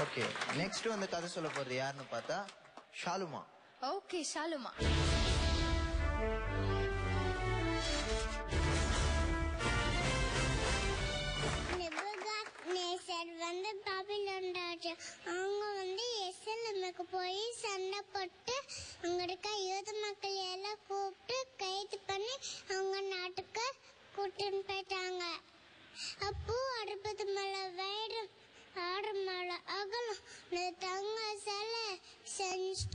Okay next வந்து கதை சொல்ல போறது யாருன்னு பார்த்தா ஷாலுமா ஓகே ஷாலுமா நேசர் வந்து பாபிலோன் ராஜா அவங்க வந்து எஸ்எல்எம்க்கு போய் சண்டை போட்டு அங்க இருக்க யூத மக்கள் எல்லாம் கூப்பிட்டு கைது பண்ணி அவங்க நாட்டுக்கு கூட்டின்னு போயிட்டாங்க அப்போ அறுபது மலை வைரம் ஆறு மலை அகலம் இந்த தங்க சிலை செஞ்சு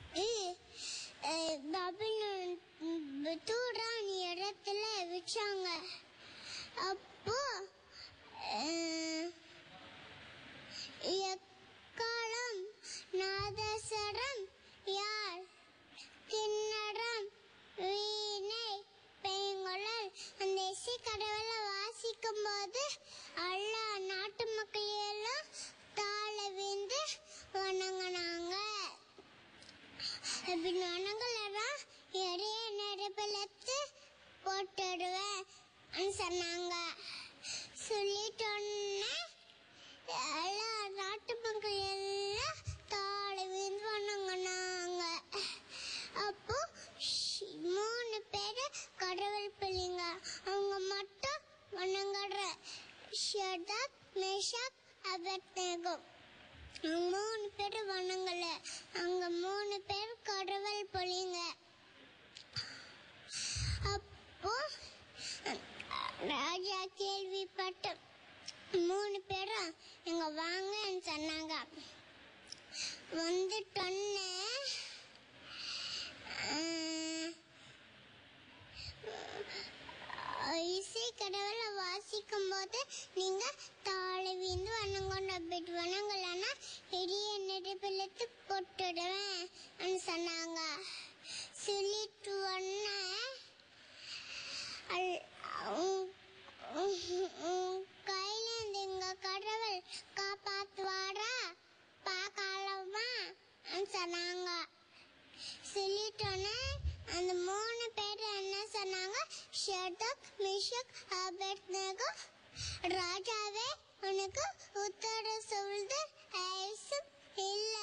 பாபிலோன் தூடான் இடத்துல வச்சாங்க அப்போ அஹ், எக்காலம் நாதசரம் யாழ் கிண்ணடம் வீணை பெயங்குழல் அந்த இசை கடவுளை வாசிக்கும் போது எல்லா நாட்டு மக்கள் எல்லாம் தாழ விந்து வணங்கினாங்க அப்படி வணங்கலாம் எடைய நெருப்பிலத்து போட்டுடுவேன் சொன்னாங்க சொல்லிட்டோன்னே எல்லா நாட்டு மக்கள் எல்லாம் தாழை விந்து வணங்கினாங்க அப்போ ஷ்- மூணு பேரு கடவுள் பிள்ளைங்க அவங்க மட்டும் வணங்குற ஷடாக் மேஷாக் அபத்நேகோ மூணு பேர் வணங்கல அங்க மூணு பேர் கடவுள் பிள்ளைங்க அப்போ ராஜா கேள்விப்பட்ட மூணு பேரும் எங்க வாங்கன்னு சொன்னாங்க வந்துட்டோன்னே இசை கடவுளை வாசிக்கும் போது நீங்க தாழை வீந்து வணங்கொண்ட போயிட்டு வணங்கலன்னா இடிய நெடுப்பிலத்து போட்டுடுவேன் சொன்னாங்க சொல்லிட்டு உடனே அல்- உம் உம் உம் கையில இருந்து எங்க கடவுள் காப்பாத்துவாரா பார்க்கலாமா சொன்னாங்க சொல்லிட்டோன்னே அந்த மூணு பேர் என்ன சொன்னாங்க ஷடக் மிஷக் அபெட்நேகோ ராஜாவே உனக்கு உத்தர சொல்றது அவசியம் இல்ல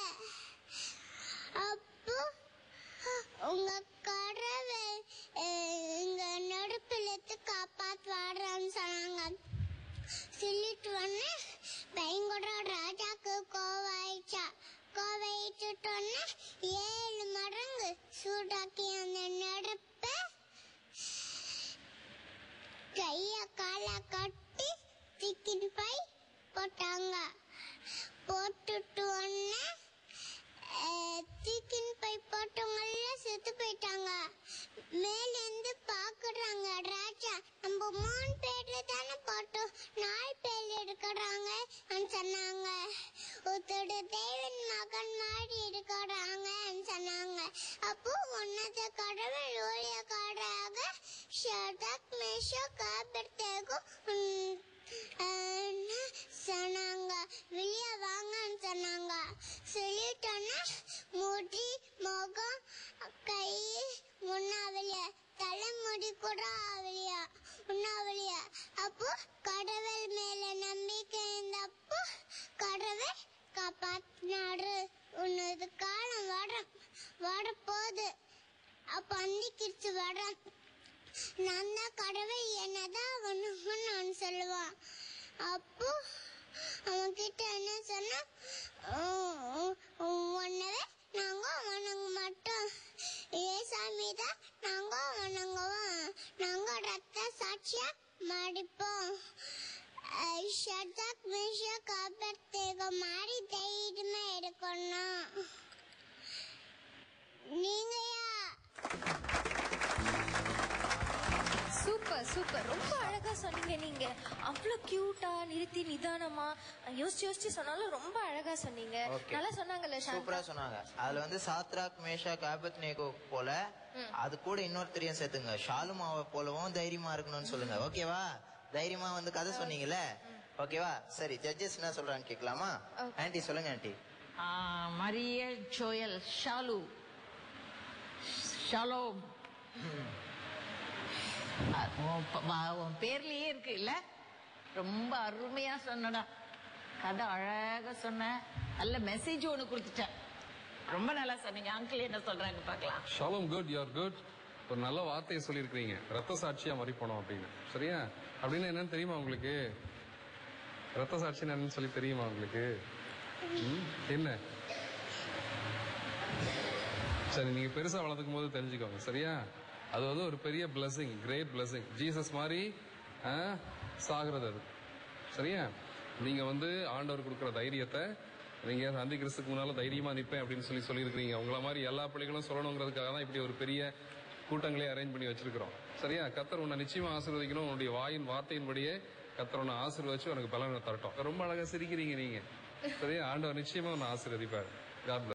அப்போ உங்க கடவுள் அஹ், எங்க நடுப்பிலத்து காப்பாத்துவாரான்னு சொன்னாங்க சொல்லிட்டு வந்து பயங்கர ராஜாக்கு கோவாயிச்சா கோவாயிட்டுட்டோன்னே ஏழு மடங்கு சூடாக்கி அந்த நடுப்ப கைய கால கட்டி திக்கின் பை போட்டாங்க போட்டுட்டு உடனே தீக்கின் பை போட்டவங்க செத்து போயிட்டாங்க மேல இருந்து பாக்குறாங்க ராஜா நம்ம மூணு பேரு தானே போட்டோம் நாலு பேர் இருக்கிறாங்க சொன்னாங்க ஒருத்தர் தேவன் மகன் மாதிரி இருக்கிறாங்க சொன்னாங்க அப்போ உன்னத கடவுள் ஊழியக்காரராக ஷதக் மேஷக் ஆபர்த்தேகோ சொன்னாங்க வெளியே வாங்கன்னு சொன்னாங்க சொல்லிட்டோன்னா முடி முகம் கை முன்னாவலியா தலைமுடி கூட ஆவலியா முன்னாவலியா அப்போ கடவுள் மேல நம்பிக்கை இருந்தப்போ கடவுள் காப்பாத்தினாரு உன்னது காலம் வர வரப்போகுது அப்ப அன்னைக்கு வர நான் தான் கடவுள் என்னதான் ஒண்ணுன்னு நான் சொல்லுவான் அப்போ அவன் கிட்ட என்ன சொன்னா உன்னவே நாங்க வணங்க மாட்டோம் ஏசாமி தான் நாங்க வணங்குவோம் நாங்க ரத்த சாட்சியா மடிப்போம் ஷதக் மிஷக் அபர்த்தேக மாதிரி தைரியமா இருக்கணும் நீங்கயா சூப்பர் சூப்பர் ரொம்ப அழகா சொன்னீங்க நீங்க அவ்வளவு கியூட்டா நிறுத்தி நிதானமா யோசிச்சு யோசிச்சு சொன்னாலும் ரொம்ப அழகா சொன்னீங்க Okay. நல்லா சொன்னாங்கல்ல சூப்பரா சாந்தா சொன்னாங்க அதுல வந்து சாத்ராக் மேஷாக் ஆபத் நேகோ போல அது கூட இன்னொருத்தரையும் சேர்த்துங்க ஷாலுமாவை போலவும் தைரியமா இருக்கணும்னு சொல்லுங்க ஓகேவா தைரியமா வந்து கதை சொன்னீங்கல்ல ஓகேவா சரி ஜட்ஜஸ் என்ன சொல்றாங்க கேட்கலாமா Okay. ஆன்ட்டி சொல்லுங்க ஆன்ட்டி ஆ, மரியல் ஜோயல் ஷாலு ஷலோம் உன் ப- வா- உன் பேர்லயே இருக்கு இல்ல ரொம்ப அருமையா சொன்னடா கதை அழகா சொன்ன நல்ல மெசேஜ் ஒன்று கொடுத்துட்டேன் ரொம்ப நல்லா சொன்னீங்க அங்கிள் என்ன சொல்றாங்க பார்க்கலாம் ஷாலம் குட் யூஆர் குட் ஒரு நல்ல வார்த்தையை சொல்லியிருக்கிறீங்க ரத்த சாட்சியா மறிப்பணும் அப்படின்னு சரியா அப்படின்னு என்னன்னு தெரியுமா உங்களுக்கு ரத்த சாட்சி என்னன்னு சொல்லி தெரியுமா உங்களுக்கு ம்? என்ன சரி நீங்க பெருசா வளர்த்துக்கும் போது தெரிஞ்சுக்கோங்க சரியா அது வந்து ஒரு பெரிய பிளஸிங் கிரேட் பிளஸிங் ஜீசஸ் மாதிரி ஆ, சாகிறது அது சரியா நீங்க வந்து ஆண்டவர் கொடுக்குற தைரியத்தை நீங்க அந்தி கிறிஸ்துக்கு முன்னால தைரியமா நிப்பேன் அப்படின்னு சொல்லி சொல்லியிருக்கிறீங்க உங்கள மாதிரி எல்லா பிள்ளைகளும் சொல்லணுங்கிறதுக்காக தான் இப்படி ஒரு பெரிய கூட்டங்களே அரேஞ்ச் பண்ணி வச்சிருக்கிறோம் சரியா கத்தர் உன்னை நிச்சயமா ஆசீர்வதிக்கணும் உன்னுடைய வாயின் வார்த்தையின்படியே கத்தர் உன்னை ஆசீர்வதிச்சு உனக்கு பலனை தரட்டும் ரொம்ப அழகா சிரிக்கிறீங்க நீங்க சரியா ஆண்டவர் நிச்சயமா உன்னை ஆசீர்வதிப்பார் God bless.